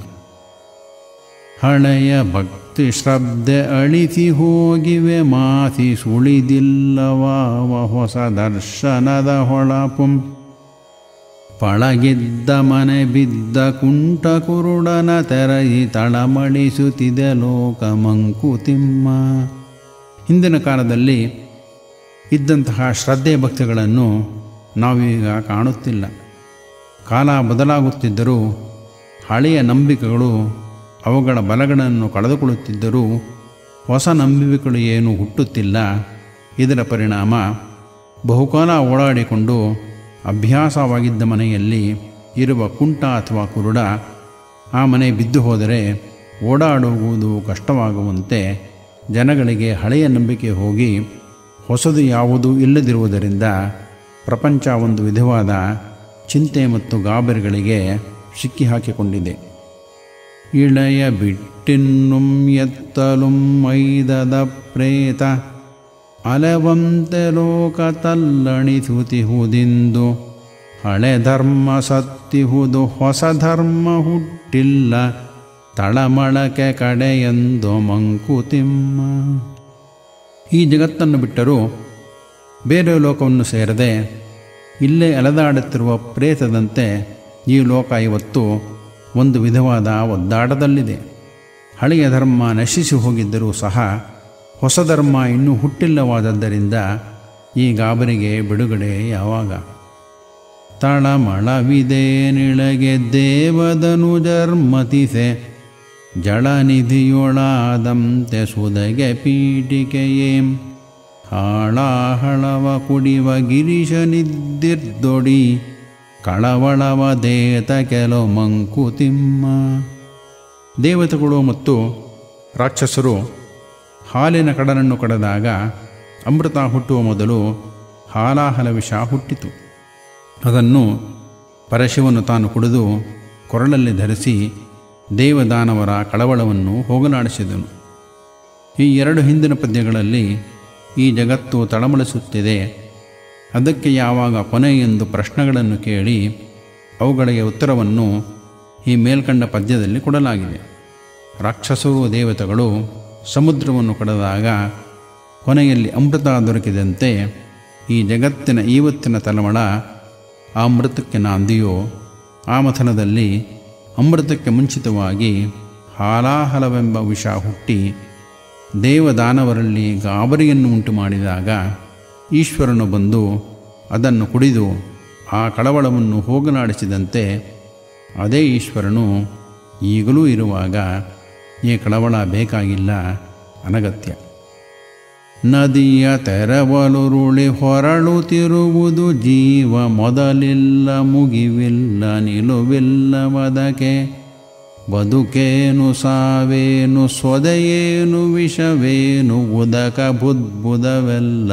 ಹಳೆಯ ಭಕ್ತಿ ಶ್ರದ್ಧೆ ಅಳಿಸಿ ಹೋಗಿವೆ ಮಾಸಿ ಸುಳಿದಿಲ್ಲವಾವ ಹೊಸ ದರ್ಶನದ ಹೊಳಪುಂ ಪಳಗಿದ್ದ ಮನೆ ಬಿದ್ದ ಕುಂಟ ಕುರುಡನ ತೆರಯಿ ತಳಮಳಿಸುತ್ತಿದೆ ಲೋಕ ಮಂಕುತಿಮ್ಮ ಹಿಂದಿನ ಕಾಲದಲ್ಲಿ ಇದ್ದಂತಹ ಶ್ರದ್ಧೆ ಭಕ್ತಿಗಳನ್ನು ನಾವೀಗ ಕಾಣುತ್ತಿಲ್ಲ ಕಾಲ ಬದಲಾಗುತ್ತಿದ್ದರೂ ಹಳೆಯ ನಂಬಿಕೆಗಳು ಅವುಗಳ ಬಲಗಳನ್ನು ಕಳೆದುಕೊಳ್ಳುತ್ತಿದ್ದರೂ ಹೊಸ ನಂಬಿಕೆಗಳು ಏನು ಹುಟ್ಟುತ್ತಿಲ್ಲ ಇದರ ಪರಿಣಾಮ ಬಹುಕಾಲ ಓಡಾಡಿಕೊಂಡು ಅಭ್ಯಾಸವಾಗಿದ್ದ ಮನೆಯಲ್ಲಿ ಇರುವ ಕುಂಟ ಅಥವಾ ಕುರುಡ ಆ ಮನೆ ಬಿದ್ದು ಹೋದರೆ ಓಡಾಡುವುದು ಕಷ್ಟವಾಗುವಂತೆ ಜನಗಳಿಗೆ ಹಳೆಯ ನಂಬಿಕೆ ಹೋಗಿ ಹೊಸದು ಯಾವುದೂ ಇಲ್ಲದಿರುವುದರಿಂದ ಪ್ರಪಂಚ ಒಂದು ವಿಧವಾದ ಚಿಂತೆ ಮತ್ತು ಗಾಬರಿಗಳಿಗೆ ಸಿಕ್ಕಿ ಹಾಕಿಕೊಂಡಿದೆ ಇಳೆಯ ಬಿಟ್ಟಿನ್ನುಂ ಎತ್ತಲುಂ ಮೈದದ ಪ್ರೇತ ಅಲವಂತೆ ಲೋಕ ತಲ್ಲಣಿಸುತ್ತಿಹುದಿಂದು ಹಳೆ ಧರ್ಮ ಸತ್ತಿಹುದು ಹೊಸ ಧರ್ಮ ಹುಟ್ಟಿಲ್ಲ ತಳಮಳಕೆ ಕಡೆಯೆಂದು ಮಂಕುತಿಮ್ಮ ಈ ಜಗತ್ತನ್ನು ಬಿಟ್ಟರೂ ಬೇರೆ ಲೋಕವನ್ನು ಸೇರದೆ ಇಲ್ಲೇ ಅಲೆದಾಡುತ್ತಿರುವ ಪ್ರೇತದಂತೆ ಈ ಲೋಕ ಇವತ್ತು ಒಂದು ವಿಧವಾದ ಒದ್ದಾಟದಲ್ಲಿದೆ ಹಳೆಯ ಧರ್ಮ ನಶಿಸಿ ಹೋಗಿದ್ದರೂ ಸಹ ಹೊಸ ಧರ್ಮ ಇನ್ನೂ ಹುಟ್ಟಿಲ್ಲವಾದದ್ದರಿಂದ ಈ ಗಾಬರಿಗೆ ಬಿಡುಗಡೆ ಯಾವಾಗ ತಳಮಳವಿದೆ ನಿಳಗೆ ದೇವದನು ಜರ್ಮತಿಸೆ ಜಳನಿಧಿಯೊಳಾದಂತೆ ಸುದಗೆ ಪೀಠಿಕೆಯೇಂ ಹಾಳಾಹಳವ ಕುಡಿವ ಗಿರೀಶನಿದ್ದಿರ್ದೊಡಿ ಕಳವಳವ ದೇತ ಕೆಲೋ ಮಂಕುತಿಮ್ಮ ದೇವತೆಗಳು ಮತ್ತು ರಾಕ್ಷಸರು ಹಾಲಿನ ಕಡಲನ್ನು ಕಡದಾಗ ಅಮೃತ ಹುಟ್ಟುವ ಮೊದಲು ಹಾಲಾಹಲ ವಿಷ ಹುಟ್ಟಿತು ಅದನ್ನು ಪರಶಿವನು ತಾನು ಕುಡಿದು ಕೊರಳಲ್ಲಿ ಧರಿಸಿ ದೇವದಾನವರ ಕಳವಳವನ್ನು ಹೋಗಲಾಡಿಸಿದನು ಈ ಎರಡು ಹಿಂದಿನ ಪದ್ಯಗಳಲ್ಲಿ ಈ ಜಗತ್ತು ತಳಮಳಿಸುತ್ತಿದೆ ಅದಕ್ಕೆ ಯಾವಾಗ ಕೊನೆ ಎಂದು ಪ್ರಶ್ನೆಗಳನ್ನು ಕೇಳಿ ಅವುಗಳಿಗೆ ಉತ್ತರವನ್ನು ಈ ಮೇಲ್ಕಂಡ ಪದ್ಯದಲ್ಲಿ ಕೊಡಲಾಗಿದೆ ರಾಕ್ಷಸರು ದೇವತೆಗಳು ಸಮುದ್ರವನ್ನು ಕಡದಾಗ ಕೊನೆಯಲ್ಲಿ ಅಮೃತ ದೊರಕಿದಂತೆ ಈ ಜಗತ್ತಿನ ಇವತ್ತಿನ ತಳಮಳ ಆ ಅಮೃತಕ್ಕೆ ನಾಂದಿಯೋ ಆ ಮಥನದಲ್ಲಿ ಅಮೃತಕ್ಕೆ ಮುಂಚಿತವಾಗಿ ಹಾಲಾಹಲವೆಂಬ ವಿಷ ಹುಟ್ಟಿ ದೇವದಾನವರಲ್ಲಿ ಗಾಬರಿಯನ್ನು ಉಂಟು ಮಾಡಿದಾಗ ಈಶ್ವರನು ಬಂದು ಅದನ್ನು ಕುಡಿದು ಆ ಕಳವಳವನ್ನು ಹೋಗಲಾಡಿಸಿದಂತೆ ಅದೇ ಈಶ್ವರನು ಈಗಲೂ ಇರುವಾಗ ಈ ಕಳವಳ ಬೇಕಾಗಿಲ್ಲ ಅನಗತ್ಯ ನದಿಯ ತೆರವಲುರುಳಿ ಹೊರಳುತ್ತಿರುವುದು ಜೀವ ಮೊದಲಿಲ್ಲ ಮುಗಿವಿಲ್ಲ ನಿಲುವಿಲ್ಲವದಕ್ಕೆ ಬದುಕೇನು ಸಾವೇನು ಸ್ವದೆಯೇನು ವಿಷವೇನು ಉದಕ ಬುದ್ಬುದವೆಲ್ಲ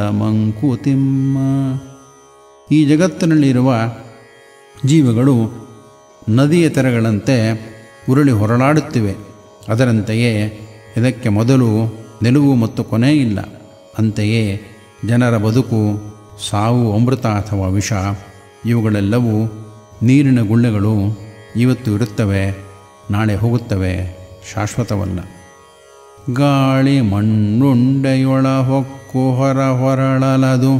ಮಂಕುತಿಮ್ಮ ಈ ಜಗತ್ತಿನಲ್ಲಿರುವ ಜೀವಗಳು ನದಿಯ ತೆರೆಗಳಂತೆ ಉರುಳಿ ಹೊರಳಾಡುತ್ತಿವೆ ಅದರಂತೆಯೇ ಇದಕ್ಕೆ ಮೊದಲು ನಿಲುವು ಮತ್ತು ಕೊನೆ ಇಲ್ಲ ಅಂತೆಯೇ ಜನರ ಬದುಕು ಸಾವು ಅಮೃತ ಅಥವಾ ವಿಷ ಇವುಗಳೆಲ್ಲವೂ ನೀರಿನ ಗುಳ್ಳೆಗಳು ಇವತ್ತು ಇರುತ್ತವೆ ನಾಳೆ ಹೋಗುತ್ತವೆ ಶಾಶ್ವತವಲ್ಲ ಗಾಳಿ ಮಣ್ಣುಂಡೆಯೊಳ ಹೊಕ್ಕು ಹೊರ ಹೊರಳಲದು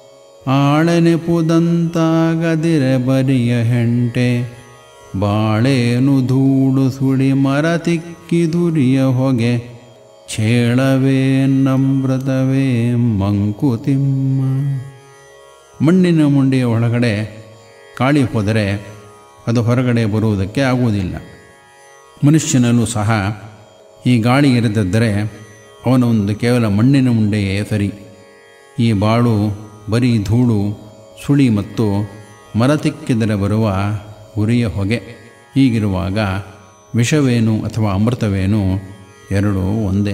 ಆಳೆನೆಪುದಂತಾಗದಿರೆ ಬರಿಯ ಹೆಂಟೆ ಬಾಳೇನು ಧೂಳು ಸುಳಿ ಮರ ತಿಕ್ಕಿ ದುರಿಯ ಹೊಗೆ ಛೇಳವೇ ನಮ್ರತವೇ ಮಂಕುತಿಮ್ಮ ಮಣ್ಣಿನ ಮುಂಡೆಯ ಒಳಗಡೆ ಕಾಳಿ ಹೋದರೆ ಅದು ಹೊರಗಡೆ ಬರುವುದಕ್ಕೆ ಆಗುವುದಿಲ್ಲ ಮನುಷ್ಯನಲ್ಲೂ ಸಹ ಈ ಗಾಳಿ ಇರದಿದ್ದರೆ ಅವನ ಒಂದು ಕೇವಲ ಮಣ್ಣಿನ ಮುಂಡೆಯೇ ಸರಿ ಈ ಬಾಳು ಬರೀ ಧೂಳು ಸುಳಿ ಮತ್ತು ಮರ ತಿಕ್ಕಿದರೆ ಬರುವ ಉರಿಯ ಹೊಗೆ ಹೀಗಿರುವಾಗ ವಿಷವೇನು ಅಥವಾ ಅಮೃತವೇನು ಎರಡೂ ಒಂದೇ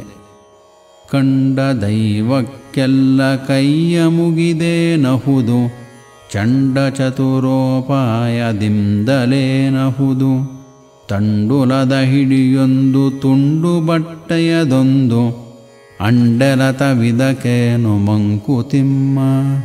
ಕಂಡ ದೈವಕ್ಕೆಲ್ಲ ಕೈಯ ಮುಗಿದೆ ನಹುದು ಚಂಡ ಚತುರೋಪಾಯದಿಂದಲೇ ನಹುದು ತಂಡುಲದ ಹಿಡಿಯೊಂದು ತುಂಡು ಬಟ್ಟೆಯದೊಂದು ಅಂಡೆಲತವಿದಕೇನು ಮಂಕುತಿಮ್ಮ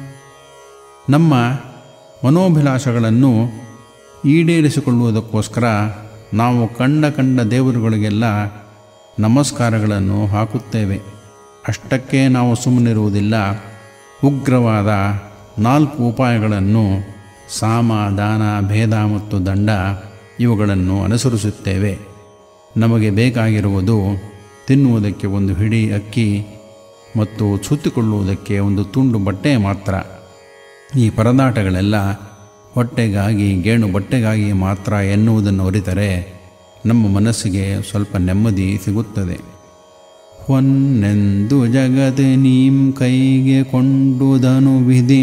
ನಮ್ಮ ಮನೋಭಿಲಾಷಗಳನ್ನು ಈಡೇರಿಸಿಕೊಳ್ಳುವುದಕ್ಕೋಸ್ಕರ ನಾವು ಕಂಡ ಕಂಡ ದೇವರುಗಳಿಗೆಲ್ಲ ನಮಸ್ಕಾರಗಳನ್ನು ಹಾಕುತ್ತೇವೆ ಅಷ್ಟಕ್ಕೆ ನಾವು ಸುಮ್ಮನಿರುವುದಿಲ್ಲ ಉಗ್ರವಾದ ನಾಲ್ಕು ಉಪಾಯಗಳನ್ನು ಸಾಮ ದಾನ ಭೇದ ಮತ್ತು ದಂಡ ಇವುಗಳನ್ನು ಅನುಸರಿಸುತ್ತೇವೆ ನಮಗೆ ಬೇಕಾಗಿರುವುದು ತಿನ್ನುವುದಕ್ಕೆ ಒಂದು ಹಿಡಿ ಅಕ್ಕಿ ಮತ್ತು ಸುತ್ತಿಕೊಳ್ಳುವುದಕ್ಕೆ ಒಂದು ತುಂಡು ಬಟ್ಟೆ ಮಾತ್ರ ಈ ಪರದಾಟಗಳೆಲ್ಲ ಹೊಟ್ಟೆಗಾಗಿ ಗೇಣು ಬಟ್ಟೆಗಾಗಿ ಮಾತ್ರ ಎನ್ನುವುದನ್ನು ಅರಿತರೆ ನಮ್ಮ ಮನಸ್ಸಿಗೆ ಸ್ವಲ್ಪ ನೆಮ್ಮದಿ ಸಿಗುತ್ತದೆ ಹೊನ್ನೆಂದು ಜಗತ್ ನೀಂ ಕೈಗೆ ಕೊಂಡುದನು ವಿಧಿ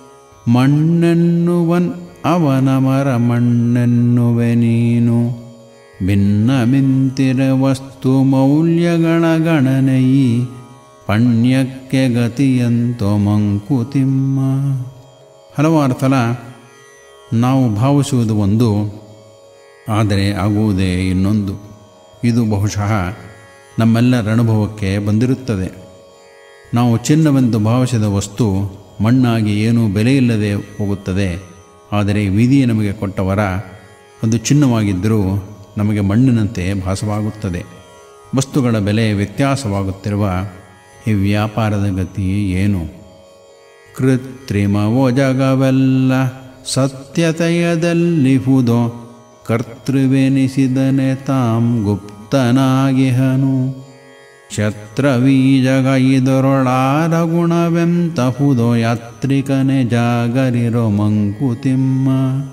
ಮಣ್ಣೆನ್ನುವನ್ ಅವನ ಮರ ಮಣ್ಣೆನ್ನುವೆ ನೀನು ಭಿನ್ನ ಮಿಂತಿರ ವಸ್ತು ಮೌಲ್ಯಗಳ ಗಣನೆಯಿ ಪಣ್ಯಕ್ಕೆ ಗತಿಯಂತೋ ಮಂಕುತಿಮ್ಮ ಹಲವಾರು ಸಲ ನಾವು ಭಾವಿಸುವುದು ಒಂದು ಆದರೆ ಆಗುವುದೇ ಇನ್ನೊಂದು ಇದು ಬಹುಶಃ ನಮ್ಮೆಲ್ಲರ ಅನುಭವಕ್ಕೆ ಬಂದಿರುತ್ತದೆ ನಾವು ಚಿನ್ನವೆಂದು ಭಾವಿಸಿದ ವಸ್ತು ಮಣ್ಣಾಗಿ ಏನೂ ಬೆಲೆಯಿಲ್ಲದೆ ಹೋಗುತ್ತದೆ ಆದರೆ ವಿಧಿಯೇ ನಮಗೆ ಕೊಟ್ಟವರ ಅದು ಚಿನ್ನವಾಗಿದ್ದರೂ ನಮಗೆ ಮಣ್ಣಿನಂತೆ ಭಾಸವಾಗುತ್ತದೆ ವಸ್ತುಗಳ ಬೆಲೆ ವ್ಯತ್ಯಾಸವಾಗುತ್ತಿರುವ ಈ ವ್ಯಾಪಾರದ ಗತಿ ಏನು ಕೃತ್ರಿಮವೋ ಜಗವೆಲ್ಲ ಸತ್ಯತೆಯದಲ್ಲಿಹುದೋ ಕರ್ತೃವೆನಿಸಿದನೆ ತಾಂ ಗುಪ್ತನಾಗಿಹನು ಕ್ಷತ್ರವೀಜಗ ಇದರೊಳಾರ ಗುಣವೆಂತಹುದೋ ಯಾತ್ರಿಕನೆ ಜಾಗರಿರೋ ಮಂಕುತಿಮ್ಮ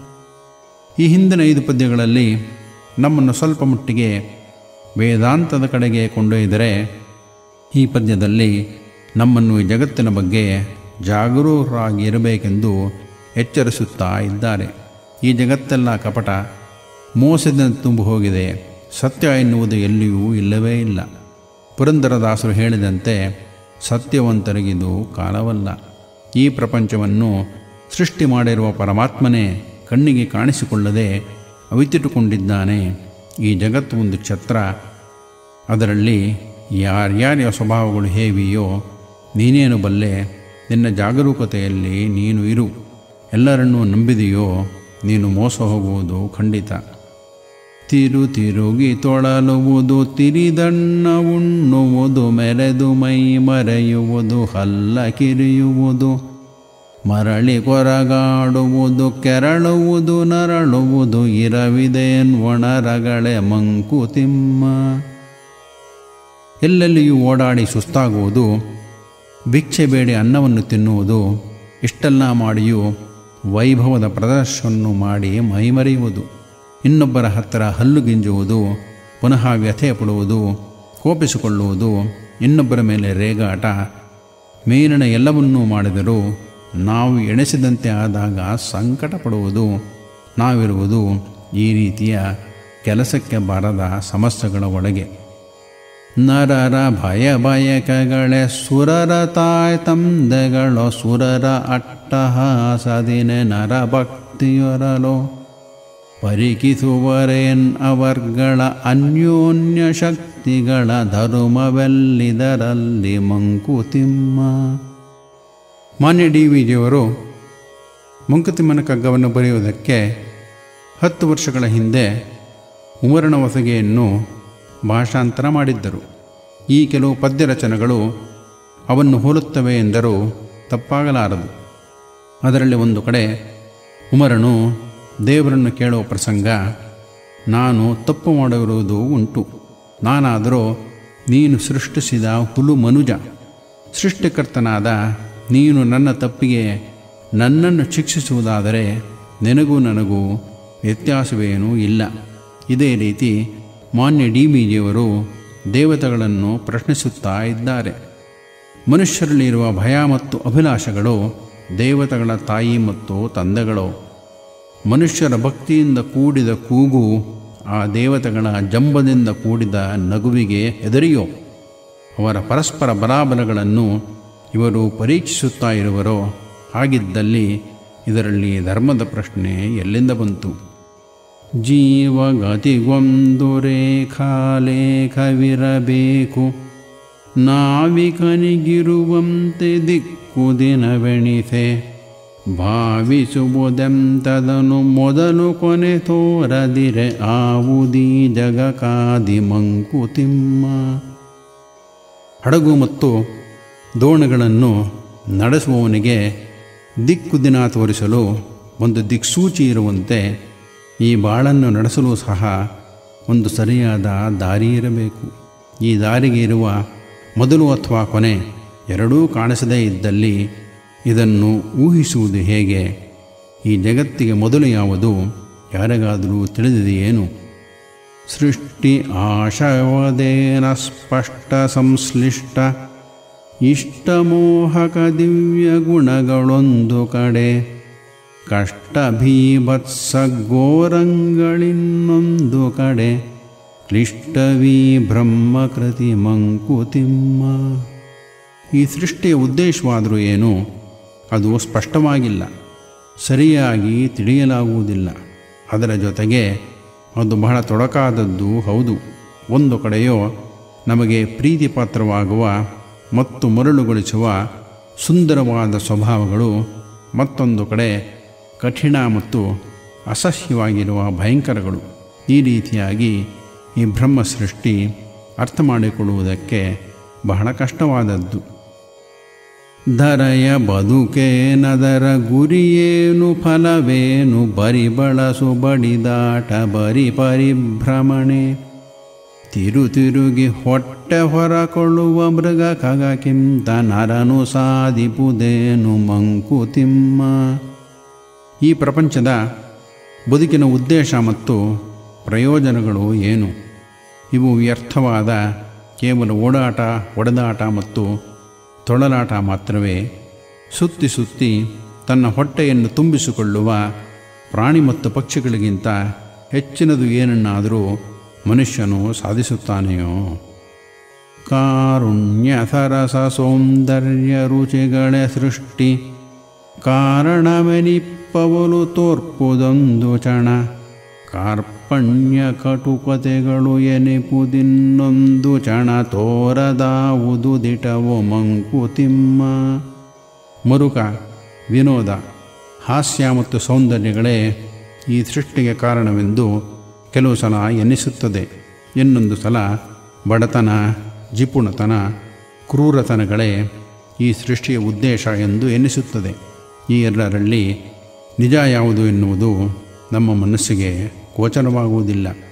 ಈ ಹಿಂದಿನ ಐದು ಪದ್ಯಗಳಲ್ಲಿ ನಮ್ಮನ್ನು ಸ್ವಲ್ಪ ಮಟ್ಟಿಗೆ ವೇದಾಂತದ ಕಡೆಗೆ ಕೊಂಡೊಯ್ದರೆ ಈ ಪದ್ಯದಲ್ಲಿ ನಮ್ಮನ್ನು ಈ ಜಗತ್ತಿನ ಬಗ್ಗೆ ಜಾಗರೂಕರಾಗಿರಬೇಕೆಂದು ಎಚ್ಚರಿಸುತ್ತಾ ಇದ್ದಾರೆ ಈ ಜಗತ್ತೆಲ್ಲ ಕಪಟ ಮೋಸದಿಂದ ತುಂಬಿ ಹೋಗಿದೆ ಸತ್ಯ ಎನ್ನುವುದು ಎಲ್ಲಿಯೂ ಇಲ್ಲವೇ ಇಲ್ಲ ಪುರಂದರದಾಸರು ಹೇಳಿದಂತೆ ಸತ್ಯವಂತರಿಗಿದು ಕಾಲವಲ್ಲ ಈ ಪ್ರಪಂಚವನ್ನು ಸೃಷ್ಟಿ ಮಾಡಿರುವ ಪರಮಾತ್ಮನೇ ಕಣ್ಣಿಗೆ ಕಾಣಿಸಿಕೊಳ್ಳದೆ ಅವಿತಿಟ್ಟುಕೊಂಡಿದ್ದಾನೆ ಈ ಜಗತ್ತು ಒಂದು ಛತ್ರ ಅದರಲ್ಲಿ ಯಾರ್ಯಾರ ಸ್ವಭಾವಗಳು ಹೇವಿಯೋ ನೀನೇನು ಬಲ್ಲೆ ನಿನ್ನ ಜಾಗರೂಕತೆಯಲ್ಲಿ ನೀನು ಇರು ಎಲ್ಲರನ್ನೂ ನಂಬಿದೆಯೋ ನೀನು ಮೋಸ ಹೋಗುವುದು ಖಂಡಿತ ತಿರು ತಿರುಗಿ ತೊಳಲುವುದು ತಿರಿದಣ್ಣ ಉಣ್ಣುವುದು ಮೆರೆದು ಮೈ ಮರೆಯುವುದು ಹಲ್ಲ ಕಿರಿಯುವುದು ಮರಳಿ ಕೊರಗಾಡುವುದು ಕೆರಳುವುದು ನರಳುವುದು ಇರವಿದೇನ್ ಒಣರಗಳೆ ಮಂಕುತಿಮ್ಮ ಎಲ್ಲೆಲ್ಲಿಯೂ ಓಡಾಡಿ ಸುಸ್ತಾಗುವುದು ಭಿಕ್ಷೆ ಬೇಡಿ ಅನ್ನವನ್ನು ತಿನ್ನುವುದು ಇಷ್ಟೆಲ್ಲ ಮಾಡಿಯೂ ವೈಭವದ ಪ್ರದರ್ಶನವನ್ನು ಮಾಡಿ ಮೈಮರೆಯುವುದು ಇನ್ನೊಬ್ಬರ ಹತ್ತಿರ ಹಲ್ಲು ಗಿಂಜುವುದು ಪುನಃ ವ್ಯಥೆ ಪಡುವುದು ಕೋಪಿಸಿಕೊಳ್ಳುವುದು ಇನ್ನೊಬ್ಬರ ಮೇಲೆ ರೇಗಾಟ ಮೇಲಿನ ಎಲ್ಲವನ್ನೂ ಮಾಡಿದರೂ ನಾವು ಎಣೆಸಿದಂತೆ ಆದಾಗ ಸಂಕಟ ಪಡುವುದು ನಾವಿರುವುದು ಈ ರೀತಿಯ ಕೆಲಸಕ್ಕೆ ಬಾರದ ಸಮಸ್ಯೆಗಳ ಒಳಗೆ ನರರ ಭಯ ಬಯಕೆಗಳೆ ಸುರರ ತಾಯ್ ತಂದೆಗಳು ಸುರರ ಅಟ್ಟಹಾಸದಿನೆ ನರ ಭಕ್ತಿಯೊರಲು ಪರಿಕಿಸುವರೇನ್ ಅವರ್ಗಳ ಅನ್ಯೋನ್ಯ ಶಕ್ತಿಗಳ ಧರ್ಮವೆಲ್ಲಿದರಲ್ಲಿ ಮಂಕುತಿಮ್ಮ ಮಾನ್ಯ ಡಿ ವಿ ಜಿಯವರು ಮಂಕುತಿಮ್ಮನ ಕಗ್ಗವನ್ನು ಬರೆಯುವುದಕ್ಕೆ ಹತ್ತು ವರ್ಷಗಳ ಹಿಂದೆ ಉಮರಣ ಹೊಸಗೆಯನ್ನು ಭಾಷಾಂತರ ಮಾಡಿದ್ದರು ಈ ಕೆಲವು ಪದ್ಯ ರಚನೆಗಳು ಅವನ್ನು ಹೋಲುತ್ತವೆ ಎಂದರೂ ತಪ್ಪಾಗಲಾರದು ಅದರಲ್ಲಿ ಒಂದು ಕಡೆ ಉಮರನು ದೇವರನ್ನು ಕೇಳುವ ಪ್ರಸಂಗ ನಾನು ತಪ್ಪು ಮಾಡಿರುವುದು ಉಂಟು ನಾನಾದರೂ ನೀನು ಸೃಷ್ಟಿಸಿದ ಹುಲು ಮನುಜ ಸೃಷ್ಟಿಕರ್ತನಾದ ನೀನು ನನ್ನ ತಪ್ಪಿಗೆ ನನ್ನನ್ನು ಶಿಕ್ಷಿಸುವುದಾದರೆ ನಿನಗೂ ನನಗೂ ವ್ಯತ್ಯಾಸವೇನೂ ಇಲ್ಲ ಇದೇ ರೀತಿ ಮಾನ್ಯ ಡಿ ಜಿಯವರು ದೇವತೆಗಳನ್ನು ಪ್ರಶ್ನಿಸುತ್ತಾ ಇದ್ದಾರೆ ಮನುಷ್ಯರಲ್ಲಿರುವ ಭಯ ಮತ್ತು ಅಭಿಲಾಷೆಗಳು ದೇವತೆಗಳ ತಾಯಿ ಮತ್ತು ತಂದೆಗಳು ಮನುಷ್ಯರ ಭಕ್ತಿಯಿಂದ ಕೂಡಿದ ಕೂಗು ಆ ದೇವತೆಗಳ ಜಂಬದಿಂದ ಕೂಡಿದ ನಗುವಿಗೆ ಹೆದರಿಯೋ ಅವರ ಪರಸ್ಪರ ಬಲಾಬಲಗಳನ್ನು ಇವರು ಪರೀಕ್ಷಿಸುತ್ತಾ ಇರುವರೋ ಹಾಗಿದ್ದಲ್ಲಿ ಇದರಲ್ಲಿ ಧರ್ಮದ ಪ್ರಶ್ನೆ ಎಲ್ಲಿಂದ ಬಂತು ಜೀವಗತಿಗೊಂದು ರೇಖಾಲೇಖವಿರಬೇಕು ನಾವಿಕನಿಗಿರುವಂತೆ ದಿಕ್ಕು ದಿನವೆಣಿಸೆ ಭಾವಿಸುವುದೆಂತದನು ಮೊದಲು ಕೊನೆ ತೋರದಿರೆ ಆವುದೀ ಜಗಕಾದಿ ಮಂಕುತಿಮ್ಮ ಹಡಗು ಮತ್ತು ದೋಣಿಗಳನ್ನು ನಡೆಸುವವನಿಗೆ ದಿಕ್ಕು ದಿನ ತೋರಿಸಲು ಒಂದು ದಿಕ್ಸೂಚಿ ಇರುವಂತೆ ಈ ಬಾಳನ್ನು ನಡೆಸಲು ಸಹ ಒಂದು ಸರಿಯಾದ ದಾರಿ ಇರಬೇಕು ಈ ದಾರಿಗೆ ಇರುವ ಮೊದಲು ಅಥವಾ ಕೊನೆ ಎರಡೂ ಕಾಣಿಸದೇ ಇದ್ದಲ್ಲಿ ಇದನ್ನು ಊಹಿಸುವುದು ಹೇಗೆ ಈ ಜಗತ್ತಿಗೆ ಮೊದಲು ಯಾವುದು ಯಾರಿಗಾದರೂ ತಿಳಿದಿದೆಯೇನು ಸೃಷ್ಟಿ ಆಶವದೇನ ಸ್ಪಷ್ಟ ಸಂಶ್ಲಿಷ್ಟ ಇಷ್ಟಮೋಹಕ ದಿವ್ಯ ಗುಣಗಳೊಂದು ಕಡೆ ಕಷ್ಟ ಭೀಭತ್ಸ ಘೋರಂಗಳಿನ್ನೊಂದು ಕಡೆ ಕ್ಲಿಷ್ಟವೀ ಬ್ರಹ್ಮಕೃತಿ ಮಂಕುತಿಮ್ಮ ಈ ಸೃಷ್ಟಿಯ ಉದ್ದೇಶವಾದರೂ ಏನು ಅದು ಸ್ಪಷ್ಟವಾಗಿಲ್ಲ ಸರಿಯಾಗಿ ತಿಳಿಯಲಾಗುವುದಿಲ್ಲ ಅದರ ಜೊತೆಗೆ ಅದು ಬಹಳ ತೊಡಕಾದದ್ದು ಹೌದು ಒಂದು ಕಡೆಯೋ ನಮಗೆ ಪ್ರೀತಿಪಾತ್ರವಾಗುವ ಮತ್ತು ಮರಳುಗೊಳಿಸುವ ಸುಂದರವಾದ ಸ್ವಭಾವಗಳು ಮತ್ತೊಂದು ಕಡೆ ಕಠಿಣ ಮತ್ತು ಅಸಹ್ಯವಾಗಿರುವ ಭಯಂಕರಗಳು ಈ ರೀತಿಯಾಗಿ ಈ ಬ್ರಹ್ಮ ಸೃಷ್ಟಿ ಅರ್ಥ ಮಾಡಿಕೊಳ್ಳುವುದಕ್ಕೆ ಬಹಳ ಕಷ್ಟವಾದದ್ದು ಧರೆಯ ಬದುಕೇನದರ ಗುರಿಯೇನು ಫಲವೇನು ಬರಿ ಬಳಸು ಬಡಿದಾಟ ಬರಿ ಪರಿಭ್ರಮಣೆ ತಿರು ತಿರುಗಿ ಹೊಟ್ಟೆ ಹೊರಕೊಳ್ಳುವ ಮೃಗ ಖಗಕ್ಕಿಂತ ನರನು ಸಾಧಿಪುದೇನು ಮಂಕುತಿಮ್ಮ ಈ ಪ್ರಪಂಚದ ಬದುಕಿನ ಉದ್ದೇಶ ಮತ್ತು ಪ್ರಯೋಜನಗಳು ಏನು ಇವು ವ್ಯರ್ಥವಾದ ಕೇವಲ ಓಡಾಟ ಒಡೆದಾಟ ಮತ್ತು ತೊಳಲಾಟ ಮಾತ್ರವೇ ಸುತ್ತಿ ಸುತ್ತಿ ತನ್ನ ಹೊಟ್ಟೆಯನ್ನು ತುಂಬಿಸಿಕೊಳ್ಳುವ ಪ್ರಾಣಿ ಮತ್ತು ಪಕ್ಷಿಗಳಿಗಿಂತ ಹೆಚ್ಚಿನದು ಏನನ್ನಾದರೂ ಮನುಷ್ಯನು ಸಾಧಿಸುತ್ತಾನೆಯೋ ಕಾರುಣ್ಯ ಸರಸ ಸೌಂದರ್ಯ ರುಚಿಗಳ ಸೃಷ್ಟಿ ಕಾರಣವೆನಿಪ್ಪವಲು ತೋರ್ಪುದೊಂದು ಚಣ ಕಾರ್ಪಣ್ಯ ಕಟುಕತೆಗಳು ಎನಿಪುದಿನ್ನೊಂದು ಚಣ ತೋರದಾವುದು ದಿಟವೋ ಮಂಕುತಿಮ್ಮ ಮರುಕ ವಿನೋದ ಹಾಸ್ಯ ಮತ್ತು ಸೌಂದರ್ಯಗಳೇ ಈ ಸೃಷ್ಟಿಗೆ ಕಾರಣವೆಂದು ಕೆಲವು ಸಲ ಎನ್ನಿಸುತ್ತದೆ ಇನ್ನೊಂದು ಸಲ ಬಡತನ ಜಿಪುಣತನ ಕ್ರೂರತನಗಳೇ ಈ ಸೃಷ್ಟಿಯ ಉದ್ದೇಶ ಎಂದು ಎನ್ನಿಸುತ್ತದೆ ಈ ಎರಡರಲ್ಲಿ ನಿಜ ಯಾವುದು ಎನ್ನುವುದು ನಮ್ಮ ಮನಸ್ಸಿಗೆ ಗೋಚರವಾಗುವುದಿಲ್ಲ